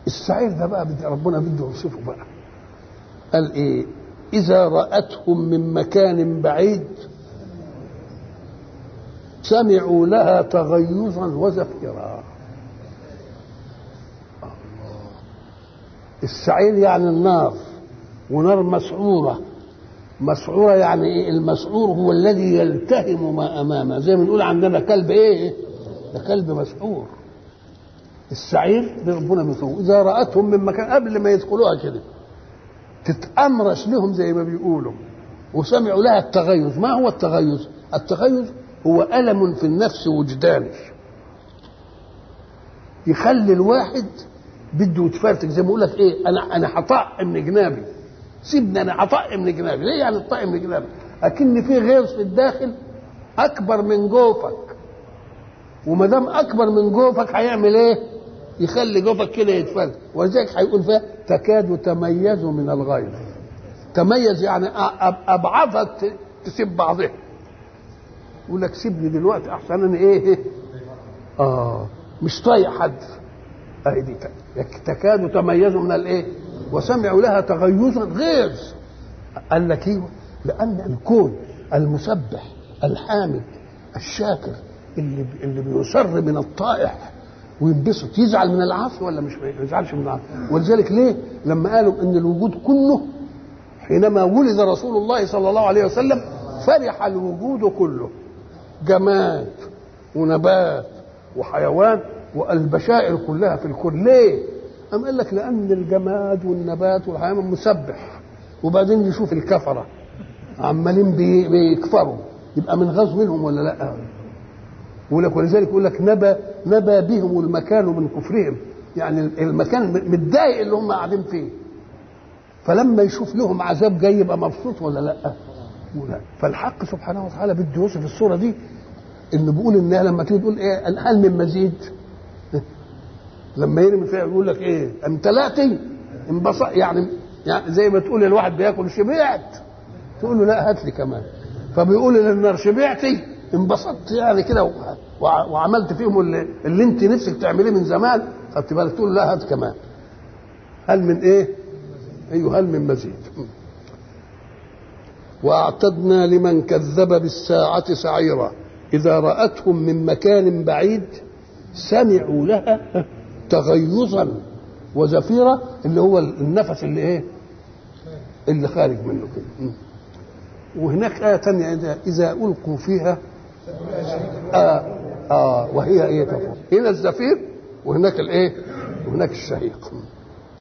السعير ده بقى بدي ربنا بده يوصفه بقى قال ايه اذا راتهم من مكان بعيد سمعوا لها تغيظا وزفيرا السعير يعني النار ونار مسعوره مسعوره يعني ايه المسعور هو الذي يلتهم ما امامه زي ما نقول عندنا كلب ايه ده كلب مسعور السعير ده ربنا بيصوره اذا راتهم من مكان قبل ما يدخلوها كده تتامرس لهم زي ما بيقولوا وسمعوا لها التغيظ ما هو التغيظ التغيظ هو الم في النفس وجداني يخلي الواحد بده يتفرتك زي ما يقول لك ايه انا انا هطق من جنابي سيبني انا هطق من جنابي ليه يعني الطق من جنابي اكن في غيظ في الداخل اكبر من جوفك وما دام اكبر من جوفك هيعمل ايه يخلي جوفك كده يتفرد ولذلك هيقول فيها تكاد تميز من الغيظ تميز يعني ابعضها تسيب بعضها يقول لك سيبني دلوقتي احسن انا ايه اه مش طايق حد اهي دي تكاد تميز من الايه وسمعوا لها تغيظا غيظ قال لك ايوه لان الكون المسبح الحامد الشاكر اللي اللي بيسر من الطائع وينبسط يزعل من العاصي ولا مش ما يزعلش من العاصي ولذلك ليه لما قالوا ان الوجود كله حينما ولد رسول الله صلى الله عليه وسلم فرح الوجود كله جماد ونبات وحيوان والبشائر كلها في الكون ليه؟ أم قال لك لأن الجماد والنبات والحيوان مسبح وبعدين يشوف الكفرة عمالين بي- بيكفروا يبقى من غاز منهم ولا لا؟ يقول لك ولذلك يقول لك نبى نبى بهم المكان من كفرهم يعني المكان متضايق اللي هم قاعدين فيه فلما يشوف لهم عذاب جاي يبقى مبسوط ولا لا؟ ولا فالحق سبحانه وتعالى بده يوصف الصوره دي انه بيقول انها لما تيجي تقول ايه هل من مزيد؟ لما يرمي فيها يقول لك ايه؟ امتلأتي انبسط يعني يعني زي ما تقول الواحد بياكل شبعت تقول له لا هات لي كمان فبيقول للنار شبعتي انبسطت يعني كده وع- وعملت فيهم اللي, اللي انت نفسك تعمليه من زمان خدت بالك تقول له لا هات كمان هل من ايه؟ ايوه هل من مزيد واعتدنا لمن كذب بالساعة سعيرا إذا رأتهم من مكان بعيد سمعوا لها تغيظا وزفيرا اللي هو النفس اللي ايه؟ اللي خارج منه كده وهناك آية تانية إذا, إذا ألقوا فيها آه آه وهي إيه تفور هنا الزفير وهناك الإيه؟ وهناك الشهيق